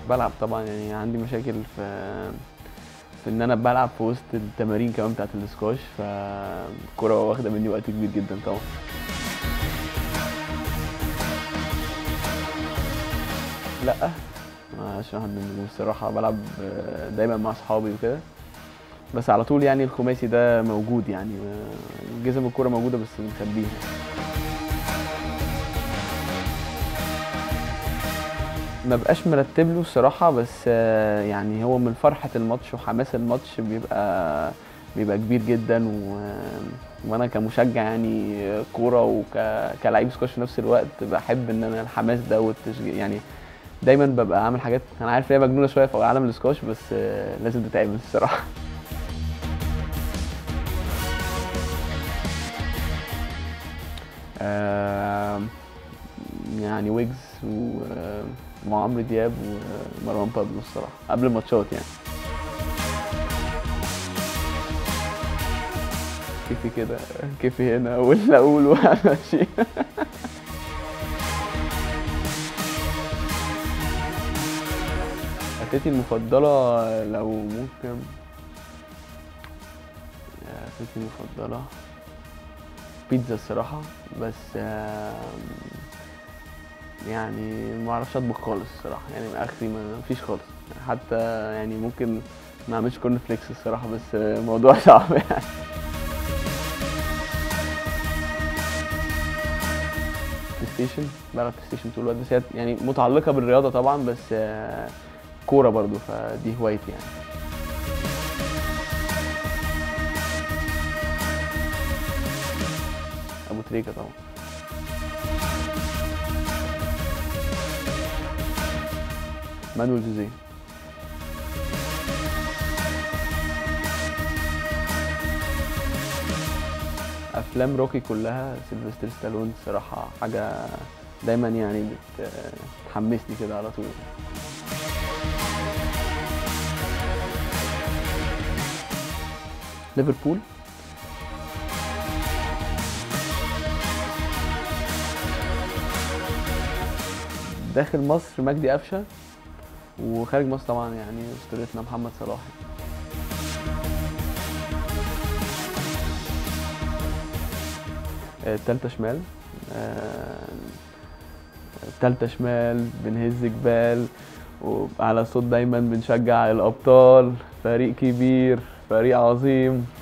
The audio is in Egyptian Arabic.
بلعب طبعا يعني عندي مشاكل في في ان انا بلعب في وسط التمارين كمان بتاعت الاسكواش فالكوره واخده مني وقت كبير جدا طبعا لا عشان حد من النجوم الصراحه بلعب دايما مع اصحابي وكده بس على طول يعني الخماسي ده موجود يعني جزم الكوره موجوده بس مخبيها ما بقاش مرتب له الصراحه بس آه، يعني هو من فرحه الماتش وحماس الماتش بيبقى بيبقى كبير جدا و... وانا كمشجع يعني كوره وكلاعب سكواش في نفس الوقت بحب ان انا الحماس ده والتشجيع يعني دايما ببقى عامل حاجات انا عارف ان هي مجنونه شويه في عالم السكواش بس آه، لازم تتعمل الصراحه آه، يعني ويجز و- وعمرو دياب ومروان بابلو الصراحه قبل الماتشات يعني كيفي كده كيفي هنا واللي اقول وامشي اكلتي المفضله لو ممكن اكلتي المفضله بيتزا الصراحه بس آم، يعني ما اعرفش اطبخ خالص الصراحه يعني من اخري ما فيش خالص حتى يعني ممكن ما اعملش كورن فليكس الصراحه بس الموضوع صعب يعني بلاي ستيشن بلعب بلاي ستيشن طول الوقت بس هي يعني متعلقه بالرياضه طبعا بس آه، كوره برضو فدي هوايتي يعني ابو تريكه طبعا مانويل جوزيه افلام روكي كلها سيلفستر ستالون الصراحه حاجه دايما يعني بت- بتحمسني كده على طول ليفربول داخل مصر مجدي قفشه وخارج مصر طبعا يعني اسطورتنا محمد صلاح آه، التالتة شمال آه، التالتة شمال بنهز جبال وعلى صوت دايما بنشجع الأبطال فريق كبير فريق عظيم